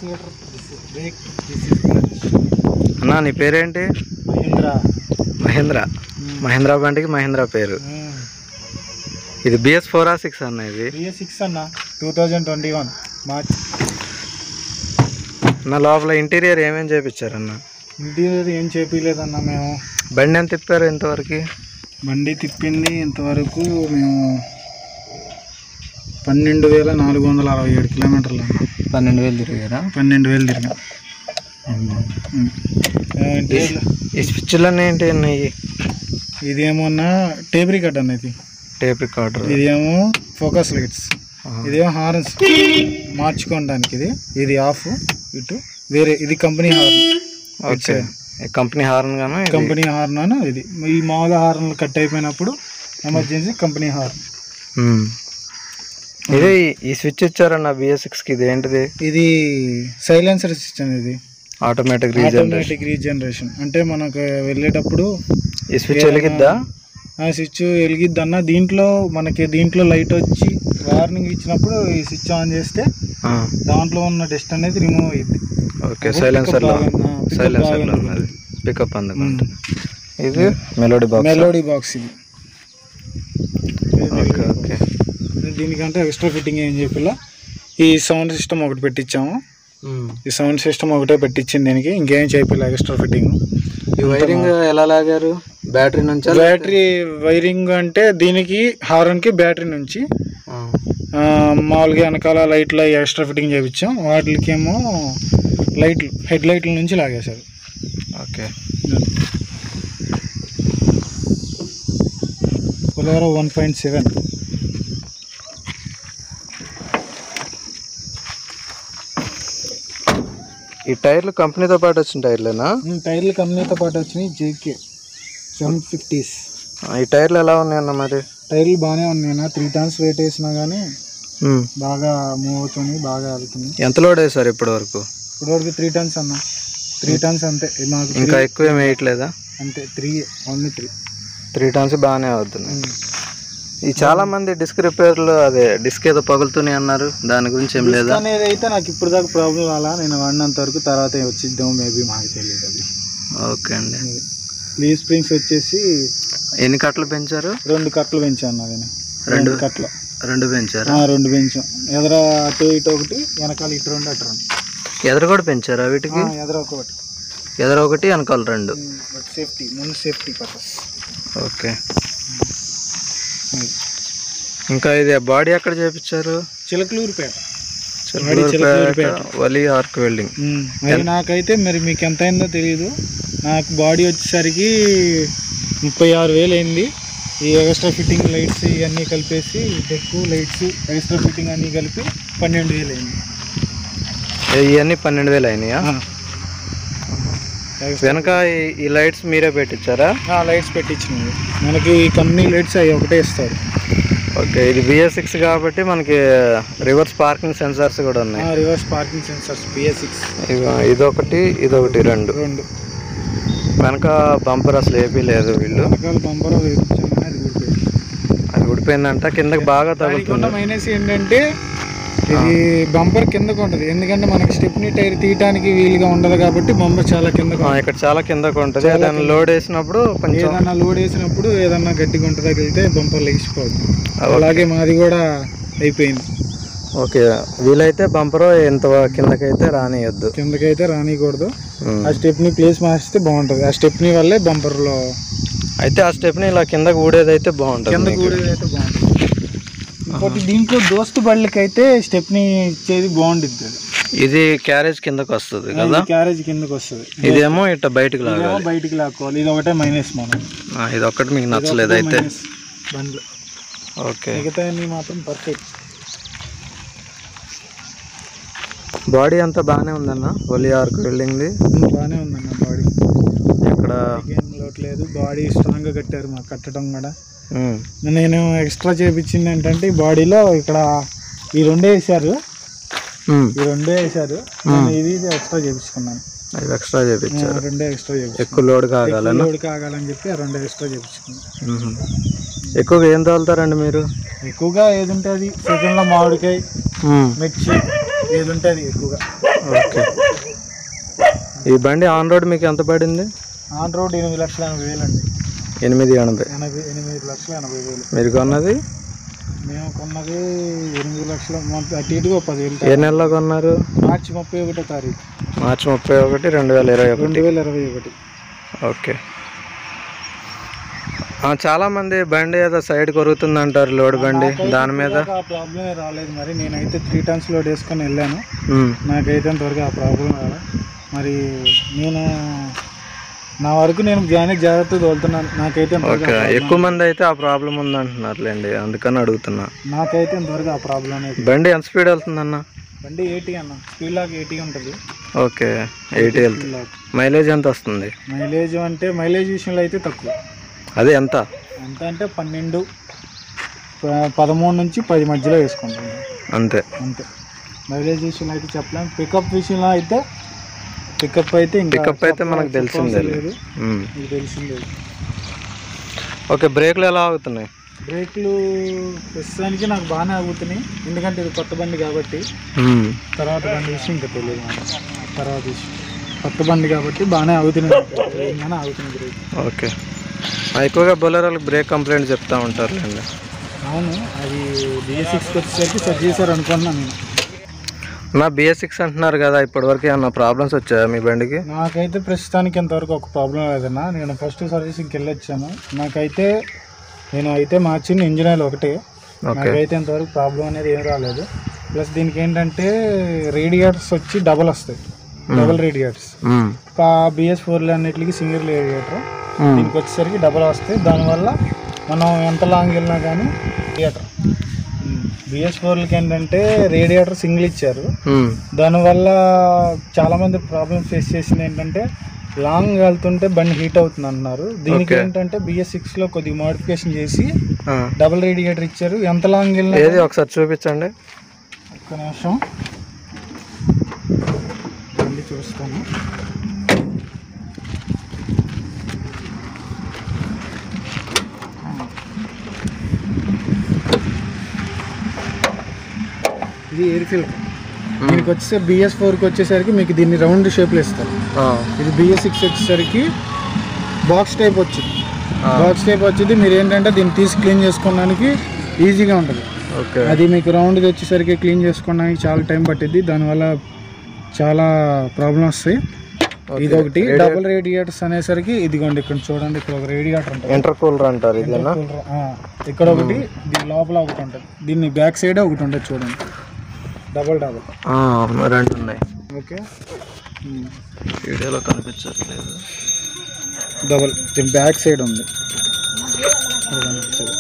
Accelerator this is brake this is clutch అన్నా నీ పేరేంటి మహీంద్రా మహేంద్ర మహేంద్ర బండికి మహేంద్ర పేరు ఇది బిఎస్ ఫోర్ ఆ సిక్స్ అన్న ఇది బిఎస్ సిక్స్ అన్న two thousand twenty one March నా లోపల ఇంటీరియర్ ఏమేమి చేపించారన్న ఇంటీరియర్ ఏం చేపించలేదన్న మేము బండి ఎంత తిప్పారు ఇంతవరకు బండి తిప్పింది ఇంతవరకు మేము పన్నెండు వేల నాలుగు వందల అరవై ఏడు కిలోమీటర్లు అన్న పన్నెండు వేలు తిరిగారా పన్నెండు వేలు తిరిగాం ఇంటీరియర్ ఈ స్విచ్లన్నీ ఏంటి ఉన్నాయి ఇదేమన్నా టేప్ రికార్డ్ అనేది టేప్ రికార్డర్ ఇదేమో ఫోకస్ లైట్స్ ఇదేమో హార్న్స్ మార్చుకోవడానికి ఇది ఇది ఆఫ్ ఇటు వేరే ఇది company horn okay company horn గాను ఇది- కంపెనీ హార్న్ అని ఇది ఈ మామూలుగా హార్న్ కట్ అయిపోయినప్పుడు ఎమర్జెన్సీ కంపెనీ హార్న్ మ్మ్. ఇదే ఈ- ఈ స్విచ్ ఇచ్చారన్న బిఎస్ సిక్స్కి ఇది ఏంటిది ఇది సైలెన్సర్ సిస్టమ్ ఇది ఆటోమేటిక్ రీజనరేషన్ ఆటోమేటిక్ రీజనరేషన్ అంటే మనకు వెళ్ళేటప్పుడు ఈ స్విచ్ వెలిగిద్దా ఆ స్విచ్ వెలిగిద్దన్న దీంట్లో మనకి దీంట్లో లైట్ వచ్చి వార్నింగ్ ఇచ్చినప్పుడు ఈ స్విచ్ ఆన్ చేస్తే ఆ, దాంట్లో ఉన్న డస్ట్ అనేది రిమూవ్ అయ్యింది ఓకే సైలెన్సర్లో బాగా- ఆ, pickup సైలెన్సర్లో బాగా ఉన్నది పికప్ అందుకుంటు ఇది మెలోడీ బాక్స్ మెలోడీ బాక్స్ ఇది ఓకే ఓకే దీనికంటే ఎక్స్ట్రా ఫిట్టింగ్ ఏం చెప్పిలా ఈ సౌండ్ సిస్టమ్ ఒకటి పెట్టించాము ఈ సౌండ్ సిస్టమ్ ఒకటే పెట్టించింది దీనికి ఇంకేం చేయలేదు ఎక్స్ట్రా ఫిట్టింగ్ ఈ వైరింగ్ ఎలా లాగారు బ్యాటరీ నుంచి బ్యాటరీ వైరింగ్ అంటే దీనికి హారన్ కి బ్యాటరీ నుంచి ఆ, మామూలుగా వెనకాల లైట్లు ఎక్స్ట్రా ఫిట్టింగ్ చేయించాం వాటికేమో లైట్లు హెడ్ లైట్ల నుంచి లాగేశారు ఓకే కొలవరా వన్ పాయింట్ సెవెన్ ఈ టైర్లు కంపెనీతో పాటు వచ్చిన టైర్లేనా టైర్లు కంపెనీతో పాటు వచ్చినాయి జేకే సెవెన్ ఫిఫ్టీస్ ఈ టైర్లు ఎలా ఉన్నాయన్న మరి టైర్లు బాగానే ఉన్నాయి త్రీ టన్స్ వెయిట్ వేసినా కానీ మ్మ్. బాగా మూవ్ అవుతుంది బాగా వెళ్తుంది ఎంత లోడ్ వేసారు ఇప్పటి వరకు ఇప్పటివరకు త్రీ టన్స్ అన్న త్రీ టన్స్ అంతే ఇది మాకు ఇంకా three- ఎక్కువ ఏమి వేయట్లేదా అంతే three only three three tons బాగానే అవుతున్నాయి ఈ చాలా మంది డిస్క్ రిపేర్లు అదే డిస్క్ ఏదో పగులుతున్నాయి అన్నారు దాని గురించి ఏం లేదా అనేది అయితే నాకు ఇప్పుడు దాకా ప్రాబ్లం రాలా నేను వాడినంత వరకు తర్వాత వచ్చిద్దాం మేబీ మాకు తెలియదు అది ఓకే అండి లీ స్ప్రింగ్స్ వచ్చేసి ఎన్ని కట్టలు పెంచారు రెండు కట్టలు పెంచాను అది రెండు? రెండు కట్టలు రెండు పెంచారా ఆ, రెండు పెంచాం ఎదర అటు ఇటు ఒకటి వెనకాల ఇటు రెండు అటు రెండు ఎదరు కూడా పెంచారా వీటికి ఆ, ఎదర ఒకటి ఎదరు ఒకటి వెనకాల రెండు బట్ సేఫ్టీ ముందు సేఫ్టీ పర్పస్ ఓకే ఇంకా ఇది బాడీ ఎక్కడ చేపించారు చిలకలూరుపేట చిలకలూరుపేట వలి ఆర్క్ వెల్డింగ్ ఉమ్, మరి నాకైతే మరి మీకు ఎంత అయిందో తెలియదు నాకు బాడీ వచ్చేసరికి ముప్పై ఆరు వేలు అయింది ఈ ఎక్స్ట్రా ఫిట్టింగ్ లైట్స్ ఇవన్నీ కలిపేసి డెక్ లైట్స్ ఎక్స్ట్రా ఫిట్టింగ్ అన్నీ కలిపి పన్నెండు వేలు అయింది ఇవన్నీ పన్నెండు వేలు అయినాయా వెనక ఈ- ఈ లైట్స్ మీరే పెట్టించారా లైట్స్ పెట్టించినవి మనకి ఈ కంపెనీ లైట్స్ అవి ఒకటే ఇస్తారు ఓకే ఇది బిఎస్ సిక్స్ కాబట్టి మనకి రివర్స్ పార్కింగ్ సెన్సార్స్ కూడా ఉన్నాయి reverse parking sensors BS six ఇగో ఇదొకటి ఇదొకటి రెండు రెండు వెనక బంపర్ అసలు ఏపీ లేదు వీళ్ళు వెనకాల బంపర్ వేయించామని అది ఊడిపోయింది అది ఊడిపోయిందంట కిందకి బాగా దానికి ఉన్న తగులుతుంది మైనస్ ఏంటంటే ఇది బంపర్ కిందకు ఉంటుంది ఎందుకంటే మనకి స్టెప్నీ టైర్ తీయటానికి వీలుగా ఉండదు కాబట్టి బంపర్ చాలా కిందకు ఆ, ఇక్కడ చాలా కిందకు ఉంటుంది దాన్ని లోడ్ వేసినప్పుడు కొంచెం ఏదన్నా లోడ్ వేసినప్పుడు ఏదన్నా గట్టి గుంట తగిలితే బంపర్ లేచిపోద్ది ఓకే. అలాగే మాది కూడా అయిపోయింది ఓకే వీలైతే బంపర్ ఎంత కిందకైతే రానియొద్దు కిందకైతే రానియకూడదు ఉమ్. ఆ స్టెప్ని ప్లేస్ మార్చితే బాగుంటుంది ఆ స్టెప్ని వల్లే బంపర్లో అయితే ఆ స్టెప్ని ఇలా కిందకి ఊడేదైతే బాగుంటుంది కింద మీకు. కూడా అయితే బాగుంటుంది ఇంకోటి దీంట్లో దోస్తు బళ్ళకైతే స్టెప్ని ఇచ్చేది బాగుంటుంది అది ఇది క్యారేజ్ కిందకు వస్తుంది కదా క్యారేజ్ కిందకి వస్తుంది ఇదేమో ఇట్లా బయటకు ఇదేమో లాగాలి బయటికి లాక్కోవాలి ఇది ఒకటే మైనస్ మనం ఆ, ఇది ఒక్కటి మీకు నచ్చలేదు అయితే మైనస్ బండ్లు ఓకే మిగతా మాత్రం పర్ఫెక్ట్ బాడీ అంతా బాగానే ఉందన్న ఒలి ఆర్క్ వెల్డింగ్ది బాగానే ఉందన్న బాడీ ఇక్కడ ఏం లోటు లేదు బాడీ స్ట్రాంగ్గా కట్టారు మాకు కట్టడం కూడా ఉమ్, నేను ఎక్స్ట్రా చేపించింది ఏంటంటే ఈ బాడీలో ఇక్కడ ఈ రెండే వేసారు ఉమ్, ఈ రెండే వేసారు నేను ఇది ఇది ఎక్స్ట్రా చేపించుకున్నాను అవి ఎక్స్ట్రా చేపించారు ఆ, రెండే ఎక్స్ట్రా చేపించుకున్నాను ఎక్కువ లోడ్ కాగలను లోడ్ కాగాలని చెప్పి ఆ రెండే ఎక్స్ట్రా చేపించుకున్నాను ఉహు. ఎక్కువగా ఏం తోలుతారండి మీరు ఎక్కువగా ఏది ఉంటుంది సీజన్లో మామిడికాయ ఉమ్, మిర్చి ఏది ఉంటుంది ఎక్కువగా ఓకే ఈ బండి ఆన్ రోడ్ మీకు ఎంత పడింది ఆన్ రోడ్ ఎనిమిది లక్షల ఎనభై వేలు అండి ఎనిమిది ఎనభై ఎనభై ఎనిమిది లక్షల ఎనభై వేలు మీరు కొన్నది మేము కొన్నది ఎనిమిది లక్షల మొత్తం అటు ఇటుగా ఒక పదివేలు ఏ నెలలో కొన్నారు మార్చి ముప్పై ఒకటో తారీఖు మార్చి ముప్పై ఒకటి రెండు వేల ఇరవై ఒకటి రెండు వేల ఇరవై ఒకటి ఓకే ఆ, చాలా మంది బండి ఏదో సైడ్ కొరుగుతుంది అంటారు లోడ్ బండి దాని మీద ఆ ప్రాబ్లమే రాలేదు మరి నేనైతే త్రీ టన్స్ లోడ్ వేసుకొని వెళ్ళాను ఉమ్, నాకైతే అంతవరకు ఆ ప్రాబ్లం రాలే మరి నేను నా వరకు నేను జాయిన్ జాగ్రత్తగా తోలుతున్నాను నాకైతే ఇంతవరకు ఓకే ఆ problem- ఎక్కువ మంది అయితే ఆ ప్రాబ్లం ఉంది అంటున్నారులేండి అందుకని అడుగుతున్నా నాకైతే ఇంతవరకు ఆ ప్రాబ్లం అనేది బండి ఎంత స్పీడ్ వెళ్తుందన్న బండి ఎయిటీ అన్న స్పీడ్ లాక్ ఎయిటీ ఉంటుంది ఓకే ఎయిటీ వెళ్తుంది స్పీడ్ లాక్ మైలేజ్ ఎంత వస్తుంది మైలేజ్ అంటే మైలేజ్ విషయంలో అయితే తక్కువ అదే ఎంత ఎంత అంటే పన్నెండు ప- పదమూడు నుంచి పది మధ్యలో వేసుకుంటాను అంతే అంతే మైలేజ్ విషయంలో అయితే చెప్పలేము పికప్ విషయంలో అయితే పికప్ అయితే ఇంకా పికప్ అయితే చెప్ప- మనకు తెలిసిందే చెప్పవసరం లేదు ఉమ్. మీకు తెలిసిందే ఓకే బ్రేక్లు ఎలా అవుతున్నాయి బ్రేక్లు ప్రస్తుతానికి నాకు బాగానే ఆగుతున్నాయి ఎందుకంటే ఇది కొత్త బండి కాబట్టి ఉమ్. తర్వాత బండి విషయం ఇంకా తెలియదు నాకు తర్వాత విషయం కొత్త బండి కాబట్టి బాగానే ఆగుతున్నాయి వేగంగానే ఆగుతుంది బ్రేక్ ఓకే ఆ, ఎక్కువగా బొలెరోలకు బ్రేక్ కంప్లైంట్ చెప్తా ఉంటారులేండి అవును అది బిఎస్ సిక్స్కి వచ్చేసరికి సెట్ చేశారు అనుకున్నాను నేను నా బిఎస్ సిక్స్ అంటున్నారు కదా ఇప్పటివరకు ఏమన్నా ప్రాబ్లమ్స్ వచ్చాయా మీ బండికి నాకైతే ప్రస్తుతానికి ఇంతవరకు ఒక ప్రాబ్లం లేదన్నా నేను ఫస్ట్ సర్వీసింగ్కి వెళ్ళొచ్చాను నాకైతే నేను అయితే మార్చింది ఇంజిన్ ఆయిల్ ఒకటే ఓకే నాకైతే ఇంతవరకు ప్రాబ్లం అనేది ఏం రాలేదు ప్లస్ దీనికి ఏంటంటే రేడియేటర్స్ వచ్చి డబల్ వస్తాయి డబల్ రేడియేటర్స్ ఉమ్. బిఎస్ ఫోర్లు అన్నిటికి సింగిల్ రేడియేటర్ ఉమ్. దీనికి వచ్చేసరికి డబల్ వస్తాయి దానివల్ల మనం ఎంత లాంగ్ వెళ్ళినా కానీ రేడియేటర్ బిఎస్ ఫోర్లకి ఏంటంటే రేడియేటర్ సింగిల్ ఇచ్చారు ఉమ్. దానివల్ల చాలామంది ప్రాబ్లమ్ ఫేస్ చేసింది ఏంటంటే లాంగ్ వెళ్తుంటే బండి హీట్ అవుతుంది అన్నారు దీనికి Okay. ఏంటంటే బిఎస్ సిక్స్లో కొద్దిగా మోడిఫికేషన్ చేసి ఆ. డబుల్ రేడియేటర్ ఇచ్చారు ఎంత లాంగ్ వెళ్ళినా ఏది ఒకసారి చూపించండి ఒక్క నిమిషం బండి చూస్తాను ఇది ఎయిర్ ఫిల్టర్ దీనికి వచ్చేసరికి బిఎస్ ఫోర్కి వచ్చేసరికి మీకు దీన్ని రౌండ్ షేప్లో ఇస్తారు ఆ. ఇది బిఎస్ సిక్స్ వచ్చేసరికి బాక్స్ టైప్ వచ్చింది ఆ. బాక్స్ టైప్ వచ్చింది మీరు ఏంటంటే దీన్ని తీసి క్లీన్ చేసుకోవడానికి ఈజీగా ఉంటుంది ఓకే అది మీకు రౌండ్గా వచ్చేసరికి క్లీన్ చేసుకోవడానికి చాలా టైం పట్టింది దానివల్ల చాలా ప్రాబ్లమ్స్ వస్తాయి ఓకే. ఇది ఒకటి డబుల్ రేడియేటర్స్ అనేసరికి ఇదిగోండి ఇక్కడ చూడండి ఇక్కడ ఒక రేడియేటర్ ఉంటుంది ఇంటర్ కూలర్ అంటారు ఇదేనా ఆ, ఇక్కడ ఒకటి దీని లోపల ఒకటి ఉంటుంది దీన్ని బ్యాక్ సైడ్ ఒకటి ఉంటుంది చూడండి డబల్ డబల్ ఆ, రెండు ఉన్నాయి ఓకే వీడియోలో కనిపించట్లేదు డబల్ దీని బ్యాక్ సైడ్ ఉంది ఇది కనిపించదు.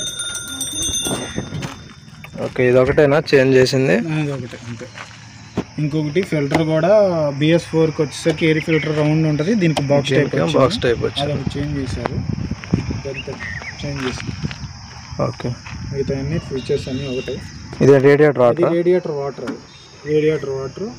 ఓకే ఇది ఒకటేనా చేంజ్ చేసింది ఆ, ఇది ఒకటి అంతే ఇంకొకటి ఫిల్టర్ కూడా బిఎస్ ఫోర్కి వచ్చేసరికి ఎయిర్ ఫిల్టర్ రౌండ్ ఉంటుంది దీనికి బాక్స్ టైప్ బాక్స్ టైప్ వచ్చి అది ఒకటి చేంజ్ చేశారు ఇదంతా చేంజ్ చేసి ఓకే మిగతా అన్ని ఫీచర్స్ అన్నీ ఒకటే ఇది రేడియేటర్ ఇది వాటర్ రేడియేటర్ వాటర్ అది రేడియేటర్ వాటర్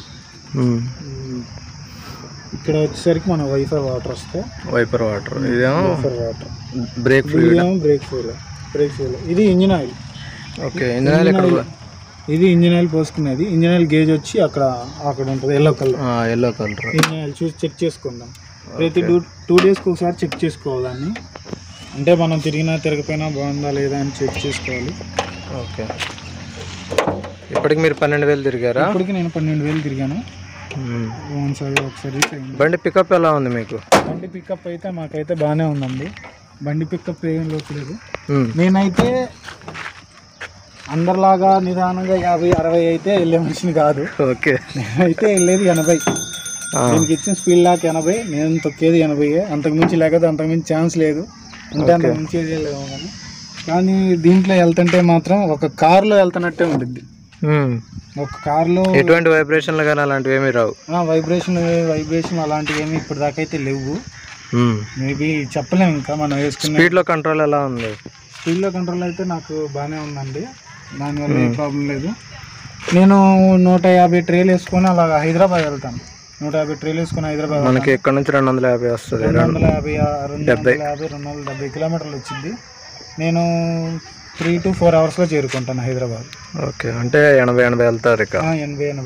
ఇక్కడ వచ్చేసరికి మన వైఫై వాటర్ వస్తాయి వైపర్ వాటర్ ఇదేమో వైఫై వాటర్ బ్రేక్ ఫ్లూయిడ్ ఇదేమో బ్రేక్ ఫూల్ బ్రేక్ ఫూల్ ఇది ఇంజిన్ ఆయిల్ ఓకే ఇంజనీర్ ఇక్కడ ఇది ఇంజిన్ ఆయిల్ పోసుకునేది ఇంజిన్ ఆయిల్ గేజ్ వచ్చి అక్కడ అక్కడ ఉంటుంది yellow colour yellow colour engine oil చూసి చెక్ చేసుకుందాం ప్రతి టూ టూ డేస్కి ఒకసారి చెక్ చేసుకోవాలి దాన్ని అంటే మనం తిరిగినా తిరగపోయినా బాగుందా లేదా అని చెక్ చేసుకోవాలి ఓకే ఇప్పటికి మీరు పన్నెండు వేలు తిరిగారా ఇప్పటికి నేను పన్నెండు వేలు తిరిగాను మ్మ్. ఒకసారి ఒకసారి అయింది బండి పికప్ ఎలా ఉంది మీకు బండి పికప్ అయితే మాకైతే బాగానే ఉందండి బండి పికప్ ఏం లోటు లేదు మ్మ్. నేనైతే అందరిలాగా నిదానంగా యాభై అరవై అయితే వెళ్ళే మనిషిని కాదు ఓకే నేనైతే వెళ్ళేది ఎనభై ఆ, దీనికి ఇచ్చిన స్పీడ్ లాక్ ఎనభై నేను తొక్కేది ఎనభై అంతకుమించి లేకపోతే అంతకుమించి ఛాన్స్ లేదు అంటే అంతకుమించి ఏది లేదు కానీ కానీ దీంట్లో వెళ్తుంటే మాత్రం ఒక కారులో వెళ్తున్నట్టే ఉంటుంది మ్మ్. ఒక కారులో ఎటువంటి వైబ్రేషన్లు కానీ అలాంటివి ఏమీ రావు వైబ్రేషన్ వైబ్రేషన్ అలాంటివి ఏమి ఇప్పటిదాకా అయితే లేవు మ్మ్. మేబీ చెప్పలేము ఇంకా మనం వేసుకున్న స్పీడ్లో కంట్రోల్ ఎలా ఉంది స్పీడ్లో కంట్రోల్ అయితే నాకు బాగానే ఉందండి దానివల్ల ఏ ప్రాబ్లం లేదు నేను నూట యాభై ట్రేలు వేసుకొని అలా హైదరాబాద్ వెళ్తాను నూట యాభై ట్రేలు వేసుకొని హైదరాబాద్ మనకి ఇక్కడ నుంచి రెండు వందల యాభై వస్తుంది రెండు వందల యాభై రెండు వందల యాభై రెండు వందల డెబ్బై కిలోమీటర్లు వచ్చింది నేను త్రీ టు ఫోర్ అవర్స్లో చేరుకుంటాను హైదరాబాద్ ఓకే అంటే ఎనభై ఎనభై వెళ్తారు ఇక ఆ, ఎనభై ఎనభై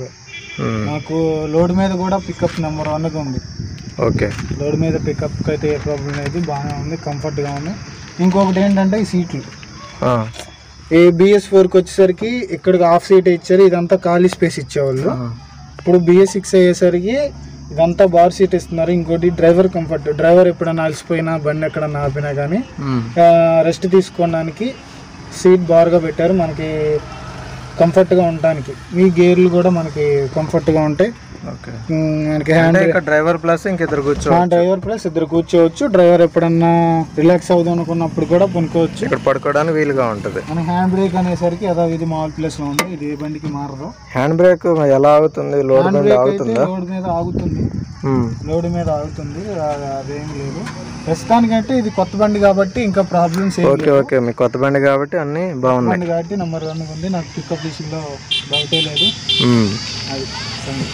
మ్మ్. నాకు లోడ్ మీద కూడా పికప్ నెంబర్ వన్గా ఉంది ఓకే లోడ్ మీద పికప్ అయితే ఏ ప్రాబ్లం లేదు బాగానే ఉంది కంఫర్ట్గా ఉంది ఇంకొకటి ఏంటంటే ఈ సీట్లు ఆ, ఈ బిఎస్ ఫోర్కి వచ్చేసరికి ఇక్కడికి హాఫ్ సీట్ ఇచ్చారు ఇదంతా ఖాళీ స్పేస్ ఇచ్చేవాళ్ళు ఆ, ఇప్పుడు బిఎస్ సిక్స్ అయ్యేసరికి ఇదంతా బార్ సీట్ ఇస్తున్నారు ఇంకోటి డ్రైవర్ కంఫర్ట్ డ్రైవర్ ఎప్పుడైనా అలసిపోయినా బండి ఎక్కడన్నా ఆపినా కానీ మ్మ్. రెస్ట్ తీసుకోవడానికి సీట్ బార్గా పెట్టారు మనకి కంఫర్ట్గా ఉండడానికి మీ గేర్లు కూడా మనకి కంఫర్ట్గా ఉంటాయి ఓకే ఉమ్, మనకి అంటే హ్యాండ్ ఇక్కడ డ్రైవర్ ప్లస్ ఇంకిద్దరు కూర్చో డ్రైవర్ ప్లస్ ఇద్దరు కూర్చోవచ్చు డ్రైవర్ ఎప్పుడన్నా రిలాక్స్ అవుదాం అనుకున్నప్పుడు కూడా పనుకోవచ్చు ఇక్కడ పడుకోవడానికి వీలుగా ఉంటుంది మన హ్యాండ్ బ్రేక్ అనేసరికి అదో ఇది మామూలు ప్లేస్ లో ఉంది ఇది ఏ బండికి మారదు హ్యాండ్ బ్రేక్ ఎలా అవుతుంది లోడ్ హ్యాండ్ బండి బ్రేక్ అయితే ఆగుతుందా రోడ్ మీద ఆగుతుంది మ్మ్. రోడ్ మీద ఆగుతుంది ఆ- అదేం లేదు ప్రస్తుతానికంటే ఇది కొత్త బండి కాబట్టి ఇంకా ప్రాబ్లమ్స్ ఏం ఓకే ఓకే మీ కొత్త బండి కాబట్టి అన్నీ బాగున్నాయి బండి కాబట్టి నెంబర్ వన్ ఉంది నాకు పికప్ విషయంలో డౌటే లేదు మ్మ్. అది సంగతి.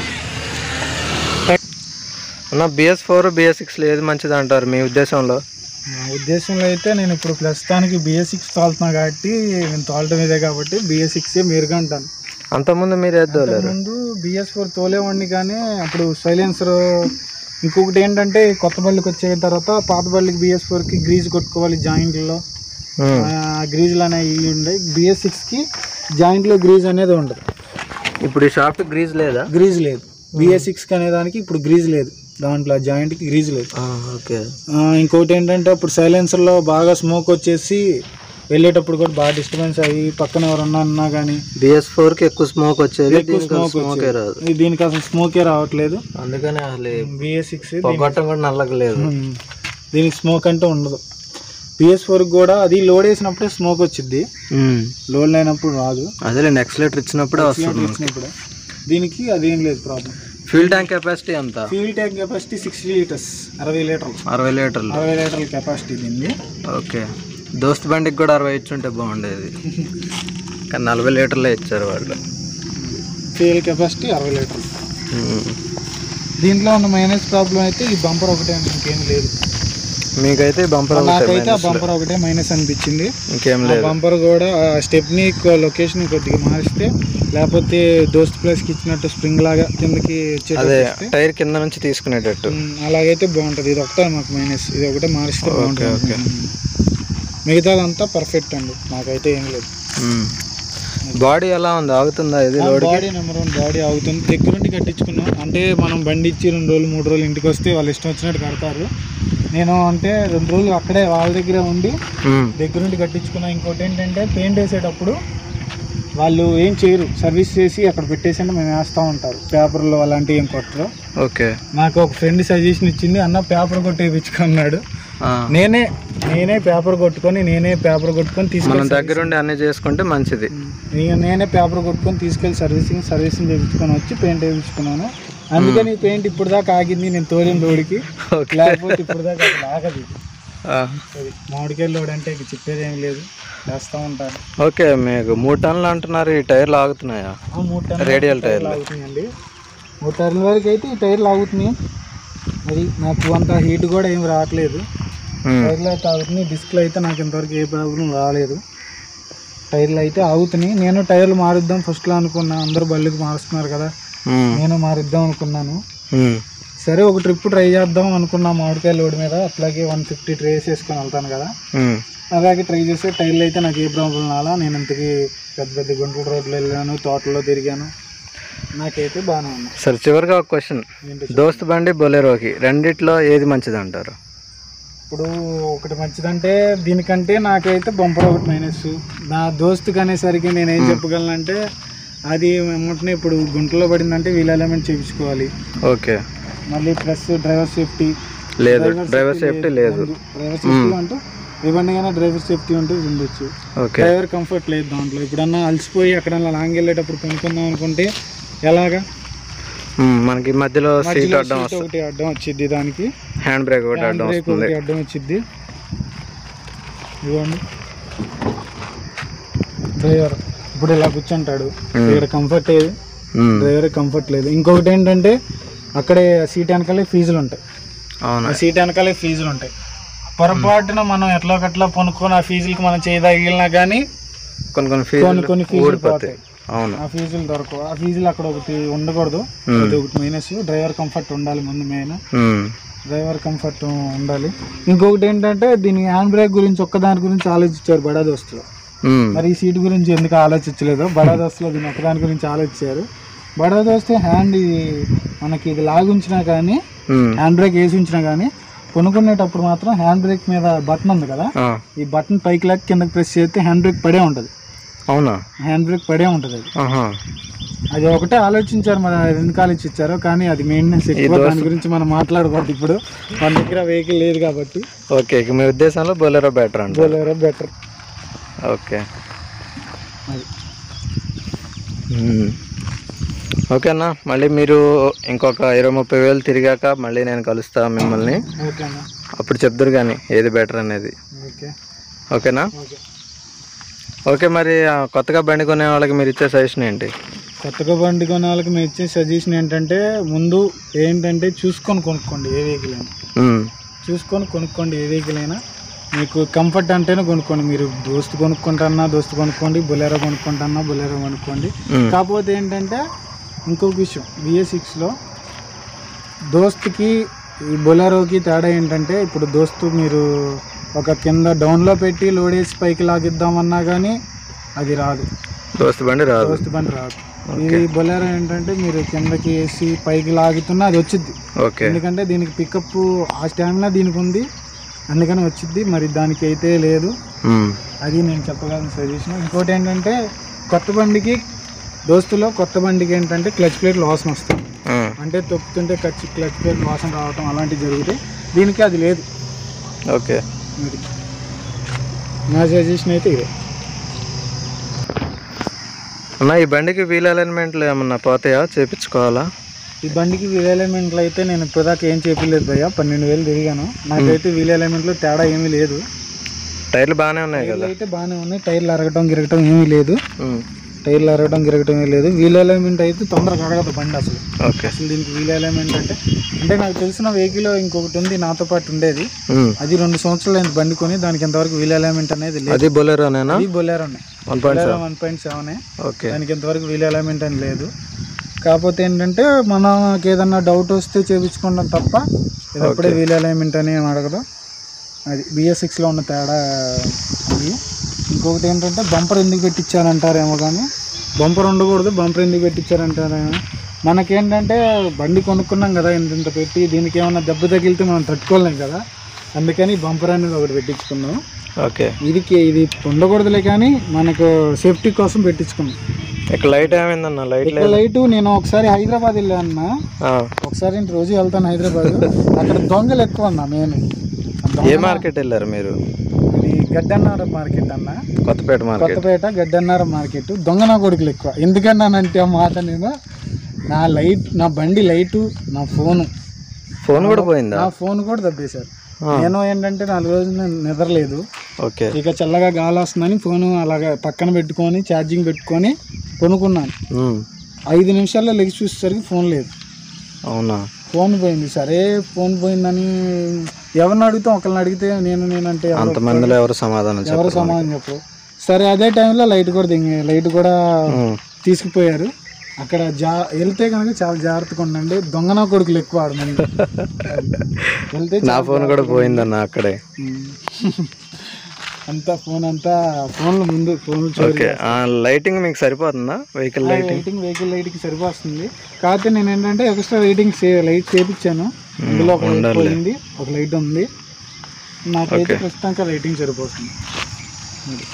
అన్న బిఎస్ ఫోర్ బిఎస్ సిక్స్ ఏది మంచిది అంటారు మీ ఉద్దేశంలో నా ఉద్దేశంలో అయితే నేను ఇప్పుడు ప్రస్తుతానికి బిఎస్ సిక్స్ తోలుతున్నా కాబట్టి నేను తోలటం ఇదే కాబట్టి బిఎస్ సిక్స్ మీరుగా ఉంటాను అంతకుముందు మీరు ఏది తోలేరు ముందు బిఎస్ ఫోర్ తోలేవాడిని కానీ అప్పుడు సైలెన్సర్ ఇంకొకటి ఏంటంటే కొత్త బళ్ళకి వచ్చిన తర్వాత పాత బళ్ళకి బిఎస్ ఫోర్కి గ్రీజ్ కొట్టుకోవాలి జాయింట్లో మ్మ్. గ్రీజులు అనేవి ఉండే బిఎస్ సిక్స్కి జాయింట్లో గ్రీజ్ అనేది ఉండదు ఇప్పుడు ఈ షాప్ గ్రీజ్ లేదా గ్రీజ్ లేదు బిఎస్ సిక్స్కి అనే దానికి ఇప్పుడు గ్రీజ్ లేదు దాంట్లో జాయింట్కి గ్రీజ్ లేదు ఓకే ఆ, ఇంకోటి ఏంటంటే అప్పుడు సైలెన్సర్లో బాగా స్మోక్ వచ్చేసి వెళ్ళేటప్పుడు కూడా బాగా డిస్టర్బెన్స్ అయ్యి పక్కన ఎవరన్నా అన్నా కానీ బిఎస్ ఫోర్ కి ఎక్కువ స్మోక్ వచ్చేది ఎక్కువ దీనికి స్మోక్ స్మోకే రాదు దీనికి అసలు స్మోకే రావట్లేదు అందుకని అసలు బిఎస్ సిక్స్ పొగట్టం కూడా నల్లగలేదు దీనికి స్మోక్ అంటే ఉండదు పిఎస్ ఫోర్ కూడా అది లోడ్ వేసినప్పుడే స్మోక్ వచ్చింది లోడ్ లేనప్పుడు రాదు అదే నెక్స్ట్ లీటర్ ఇచ్చినప్పుడే వస్తుంది వచ్చినప్పుడు దీనికి అదేం లేదు ప్రాబ్లం ఫ్యూల్ ట్యాంక్ కెపాసిటీ ఎంత fuel tank capacity sixty litres అరవై లీటర్లు అరవై లీటర్లు అరవై లీటర్ల కెపాసిటీ దీన్ని ఓకే దోస్త్ బండికి కూడా అరవై ఇచ్చుంటే బాగుండేది కానీ నలభై లీటర్లే ఇచ్చారు వాళ్ళు ఫ్యూల్ కెపాసిటీ అరవై లీటర్లు మ్మ్. దీంట్లో ఉన్న మైనస్ ప్రాబ్లం అయితే ఈ బంపర్ ఒకటే అండి, ఇంకేం లేదు మీకైతే బంపర్ నాకైతే ఆ బంపర్ ఒకటే మైనస్ అనిపించింది ఇంకేం ఆ లేదు బంపర్ కూడా ఆ స్టెప్ని లొకేషన్ కొద్దిగా మారిస్తే లేకపోతే దోస్త్ ప్లేస్కి ఇచ్చినట్టు స్ప్రింగ్ లాగా కిందకి అదే వచ్చేటట్టు టైర్ కింద నుంచి తీసుకునేటట్టు ఉమ్, అలాగైతే బాగుంటుంది ఇది ఒకటే మాకు మైనస్ ఇది ఒకటే మారిస్తే ఓకే, బాగుంటుంది ఓకే. మిగతాదంతా పర్ఫెక్ట్ అండి నాకైతే ఏం లేదు బాడీ ఎలా ఉంది ఆగుతుందా ఇది load body number one body అవుతుంది దగ్గరుండి కట్టించుకున్నాం అంటే మనం బండి ఇచ్చి రెండు రోజులు మూడు రోజులు ఇంటికి వస్తే వాళ్ళు ఇష్టం వచ్చినట్టు కడతారు నేను అంటే రెండు రోజులు అక్కడే వాళ్ళ దగ్గరే ఉండి దగ్గరుండి కట్టించుకున్నా ఇంకోటి ఏంటంటే పెయింట్ వేసేటప్పుడు వాళ్ళు ఏం చేయరు సర్వీస్ చేసి అక్కడ పెట్టేసి మేము వేస్తూ ఉంటారు పేపర్లు అలాంటివి ఏం కొట్టరు ఓకే నాకు ఒక ఫ్రెండ్ సజెషన్ ఇచ్చింది అన్న పేపర్ కొట్టేపించుకున్నాడు నేనే నేనే పేపర్ కొట్టుకొని నేనే పేపర్ కొట్టుకొని మనం తీసుకెళ్ళి దగ్గరుండి అన్ని చేసుకుంటే మంచిది ఇక నేనే పేపర్ కొట్టుకొని తీసుకెళ్ళి సర్వీసింగ్ సర్వీసింగ్ చేయించుకొని వచ్చి పెయింట్ వేయించుకున్నాను అందుకని ఈ పెయింట్ ఇప్పుడు దాకా ఆగింది నేను తోలిన లోడికి ఓకే లేకపోతే ఇప్పుడు దాకా అసలు ఆగదు ఇది. ఆ, అది మామిడికాయ లోడ్ అంటే ఇక చెప్పేది ఏం లేదు వేస్తూ ఉంటాను ఓకే మీకు మూడు టన్నులు అంటున్నారు ఈ టైర్లు ఆగుతున్నాయా ఆ మూడు టన్నుల రేడియల్ టైర్లు టైర్లు ఆగుతున్నాయండి మూడు టైర్ల వరకు అయితే ఈ టైర్లు ఆగుతున్నాయి అది నాకు అంత హీట్ కూడా ఏం రావట్లేదు మ్మ్. టైర్లు అయితే ఆగుతున్నాయి డిస్క్లు అయితే నాకు ఇంతవరకు ఏ ప్రాబ్లం రాలేదు టైర్లు అయితే ఆగుతున్నాయి నేను టైర్లు మారుద్దాం ఫస్ట్లో అనుకున్నా అందరూ బళ్ళకి మారుస్తున్నారు కదా మ్మ్. నేను మారుద్దాం అనుకున్నాను మ్మ్. సరే ఒక ట్రిప్ ట్రై చేద్దాం అనుకున్నా మామిడికాయ లోడ్ మీద అట్లాగే వన్ ఫిఫ్టీ ట్రేస్ వేసుకొని వెళ్తాను కదా మ్మ్. అలాగే ట్రై చేస్తే టైర్లు అయితే నాకు ఏ ప్రాబ్లం రాలా నేను ఇంతకీ పెద్ద పెద్ద గుంటూరు రోడ్లు వెళ్ళాను తోటలో తిరిగాను నాకైతే బాగానే ఉన్నాయి సరే చివరిగా ఒక క్వశ్చన్ ఏంటి దోస్త్ బండి బొలెరోకి రెండిట్లో ఏది మంచిది అంటారు ఇప్పుడు ఒకటి మంచిదంటే దీనికంటే నాకైతే బంపర్ ఒకటి మైనస్ నా దోస్తుకి అనేసరికి నేను ఏం చెప్పగలనంటే అది వెంటనే ఇప్పుడు గుంటలో పడిందంటే వీల్ ఎలిమెంట్ చేయించుకోవాలి ఓకే మళ్ళీ ప్లస్ డ్రైవర్ సేఫ్టీ లేదు డ్రైవర్ సేఫ్టీ లేదు డ్రైవర్ సేఫ్టీ అంటే ఇవన్నీగానే డ్రైవర్ సేఫ్టీ ఉంటే ఉండొచ్చు ఓకే డ్రైవర్ కంఫర్ట్ లేదు దాంట్లో ఇప్పుడన్నా అలసిపోయి ఎక్కడన్నా లాంగ్ వెళ్ళేటప్పుడు కొనుక్కుందాం అనుకుంటే ఎలాగా మ్మ్. మనకి మధ్యలో సీట్ మధ్యలో అడ్డం సీట్ వస్తుంది ఒకటి అడ్డం వచ్చింది దానికి హ్యాండ్ బ్రేక్ ఒకటి హ్యాండ్ అడ్డం బ్రేక్ వస్తుంది ఒకటి అడ్డం వచ్చింది ఇదిగోండి డ్రైవర్ ఇప్పుడు ఇలా కూర్చుంటాడు ఇక్కడ కంఫర్ట్ ఏది మ్మ్. డ్రైవర్ కంఫర్ట్ లేదు ఇంకొకటి ఏంటంటే అక్కడే సీట్ వెనకాలే ఫీజులు ఉంటాయి అవునా ఆ సీట్ వెనకాలే ఫీజులు ఉంటాయి పొరపాటున మనం ఎట్లా కట్లా కొనుక్కొని ఆ ఫీజులకి మనం చేయదగిలినా కానీ కొన్ని కొన్ని కొన్ని ఫీజులు కొన్ని ఫీజులు ఊడిపోతాయి పోతాయి అవును ఆ ఫీజులు దొరకవు ఆ ఫీజులు అక్కడ ఒకటి ఉండకూడదు ఉమ్. అది ఒకటి మైనస్ డ్రైవర్ కంఫర్ట్ ఉండాలి ముందు మెయిన్ ఉమ్. డ్రైవర్ కంఫర్ట్ ఉండాలి ఇంకొకటి ఏంటంటే దీని హ్యాండ్ బ్రేక్ గురించి ఒక్కదాని గురించి ఆలోచించారు బడా దోస్తులు ఉమ్. మరి ఈ సీట్ గురించి ఎందుకు ఆలోచించలేదు బడా దోస్తులు దీని ఒక్కదాని గురించి ఆలోచించారు బడా దోస్తే హ్యాండ్ ఇది మనకి ఇది లాగుంచినా కానీ ఉమ్. హ్యాండ్ బ్రేక్ వేసి ఉంచినా కానీ కొనుక్కునేటప్పుడు మాత్రం హ్యాండ్ బ్రేక్ మీద బటన్ ఉంది కదా ఆ, ఈ బటన్ పైకి లాగి కిందకి ప్రెస్ చేస్తే హ్యాండ్ బ్రేక్ పడే ఉంటుంది అవునా హ్యాండ్ బ్రేక్ పడే ఉంటుంది అది ఆహా అది ఒకటే ఆలోచించారు మరి అది ఎందుకు ఆలోచించారో కానీ అది మెయింటెనెన్స్ ఎక్కువ దాని గురించి మనం మాట్లాడకూడదు ఇప్పుడు మన దగ్గర వెహికల్ లేదు కాబట్టి ఓకే ఇక మీ ఉద్దేశంలో బొలెరో బెటర్ అంట బోలేరో బెటర్ ఓకే అది ఉమ్. ఓకేనా మళ్ళీ మీరు ఇంకొక ఇరవై ముప్పై వేలు తిరిగాక మళ్ళీ నేను కలుస్తా మిమ్మల్ని ఓకే అన్న అప్పుడు చెప్దురు కానీ ఏది బెటర్ అనేది ఓకే ఓకేనా ఓకే ఓకే మరి ఆ, కొత్తగా బండి కొనే వాళ్ళకి మీరు ఇచ్చే సజెషన్ ఏంటి కొత్తగా బండి కొనే వాళ్ళకి మేము ఇచ్చే సజెషన్ ఏంటంటే ముందు ఏంటంటే చూసుకొని కొనుక్కోండి ఏ వెహికల్ అయినా ఉమ్. చూసుకొని కొనుక్కోండి ఏ వెహికల్ అయినా మీకు కంఫర్ట్ అంటేనే కొనుక్కోండి మీరు దోస్తు కొనుక్కుంటాన్నా దోస్తు కొనుక్కోండి బొలేరో కొనుక్కుంటాన్నా బొలేరో కొనుక్కోండి ఉమ్. కాకపోతే ఏంటంటే ఇంకొక విషయం బిఏ సిక్స్లో దోస్తుకి ఈ బొలెరోకి తేడా ఏంటంటే ఇప్పుడు దోస్తు మీరు ఒక కింద డౌన్లో పెట్టి లోడ్ వేసి పైకి లాగిద్దామన్నా కానీ అది రాదు దోస్తు బండి రాదు దోస్తు బండి రాదు ఇది బొలెరో ఏంటంటే మీరు కిందకి వేసి పైకి లాగుతున్నా అది వచ్చింది ఓకే ఎందుకంటే దీనికి పికప్ ఆ స్టామినా దీనికి ఉంది అందుకని వచ్చింది మరి దానికి అయితే లేదు ఉమ్. అది నేను చెప్పగలను సజెషన్ ఇంకోటి ఏంటంటే కొత్త బండికి దోస్తులో కొత్త బండికి ఏంటంటే క్లచ్ ప్లేట్ వాసన వస్తుంది ఉమ్. అంటే తొక్కుతుంటే ఖర్చు క్లచ్ ప్లేట్ వాసన రావటం అలాంటివి జరుగుతాయి దీనికి అది లేదు ఓకే మరి నా సజెషన్ అయితే ఇదే అన్న ఈ బండికి వీల్ అలైన్మెంట్లు ఏమన్నా పోతాయా చేపించుకోవాలా ఈ బండికి వీల్ ఎలిమెంట్లు అయితే నేను ఇప్పటిదాకా ఏం చెప్పలేదు భయ్య పన్నెండు వేలు తిరిగాను నాకైతే వీల్ ఎలిమెంట్లో తేడా ఏమీ లేదు టైర్లు బాగానే ఉన్నాయి టైర్లు కదా అయితే బాగానే ఉన్నాయి టైర్లు అరగటం గిరగటం ఏమీ లేదు ఉమ్. టైర్లు అరగటం గిరగటం ఏమీ లేదు వీల్ ఎలిమెంట్ అయితే తొందరగా అరగదు బండి అసలు ఓకే అసలు దీనికి వీల్ ఎలిమెంట్ అంటే అంటే నాకు తెలిసిన వెహికల్ ఇంకొకటి ఉంది నాతో పాటు ఉండేది ఉమ్. అది రెండు సంవత్సరాలు అయింది బండి కొని దానికి ఇంతవరకు వీల్ ఎలిమెంట్ అనేది లేదు అది బొలెరోనేనా అది Bolero one point Bolero one point seven okay దానికి ఇంతవరకు వీల్ ఎలిమెంట్ అని లేదు కాకపోతే ఏంటంటే మనకి ఏదన్నా డౌట్ వస్తే చేపించుకోవడం తప్ప ఇది అప్పుడే వీల్ అలైన్మెంట్ అని ఏం అడగదు అది బిఎస్ సిక్స్లో ఉన్న తేడా అది ఇంకొకటి ఏంటంటే బంపర్ ఎందుకు పెట్టించారంటారేమో కానీ బంపర్ ఉండకూడదు బంపర్ ఎందుకు పెట్టించారంటారేమో మనకేంటంటే బండి కొనుక్కున్నాం కదా ఇంత ఇంత పెట్టి దీనికి ఏమన్నా దెబ్బ తగిలితే మనం తట్టుకోలేం కదా అందుకని బంపర్ అనేది ఒకటి పెట్టించుకున్నాం ఓకే ఇది ఇది ఉండకూడదులే కానీ మనకు సేఫ్టీ కోసం పెట్టించుకున్నాం ఇక్కడ లైట్ ఏమైందన్న లైట్ ఇక్కడ లైట్ నేను ఒకసారి హైదరాబాద్ వెళ్ళాను ఒకసారి ఇంటి రోజు వెళ్తాను హైదరాబాద్ అక్కడ దొంగలు ఎక్కువ అన్న మెయిన్ ఏ మార్కెట్ వెళ్ళారు మీరు అది గడ్డన్నారం మార్కెట్ అన్న కొత్తపేట మార్కెట్ కొత్తపేట గడ్డన్నారం మార్కెట్ దొంగ నా కొడుకులు ఎక్కువ ఎందుకన్నానంటే ఆ మాట నేను నా లైట్ నా బండి లైటు నా ఫోను ఫోన్ కూడా పోయిందా నా ఫోన్ కూడా దబ్బేశారు ఆ. నేను ఏంటంటే నాలుగు రోజులు నేను నిద్రలేదు ఓకే ఇక చల్లగా గాలి వస్తుందని ఫోను అలాగా పక్కన పెట్టుకొని ఛార్జింగ్ పెట్టుకొని కొనుక్కున్నాను ఉమ్. ఐదు నిమిషాల్లో లెగి చూసేసరికి ఫోన్ లేదు అవునా ఫోన్ పోయింది సరే ఫోన్ పోయిందని ఎవరిని అడుగుతాం ఒకరిని అడిగితే నేను నేనంటే ఎవరు అంతమందిలో ఎవరు సమాధానం ఎవరు చెప్పరు సమాధానం చెప్పు సరే అదే టైంలో లైట్ కూడా దింగి లైట్ కూడా ఉమ్. తీసుకుపోయారు అక్కడ జా వెళ్తే కనుక చాలా జాగ్రత్తగా ఉండండి దొంగన కొడుకులు ఎక్కువ ఆడ ముందు వెళ్తే నా ఫోన్ కూడా పోయిందన్న అక్కడే ఉమ్. అంతా ఫోన్ అంతా ఫోన్లు ముందు ఫోన్లు చోరీ ఓకే ఆ లైటింగ్ మీకు సరిపోతుందా వెహికల్ లైటింగ్ లైటింగ్ వెహికల్ లైట్కి సరిపోతుంది కాకపోతే నేను ఏంటంటే ఎక్స్ట్రా లైటింగ్ లైట్ చేపించాను ఇందులో ఒక లైట్ పోయింది ఒక లైట్ ఉంది నాకైతే ప్రస్తుతానికి లైటింగ్ సరిపోతుంది అది.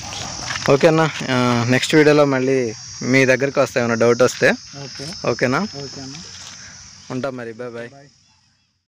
ఓకే అన్న నెక్స్ట్ వీడియోలో మళ్ళీ మీ దగ్గరికి వస్తాయి ఏమైనా డౌట్ వస్తే ఓకే ఓకేనా ఓకే అన్న ఉంటాం మరి బాయ్ బాయ్ బాయ్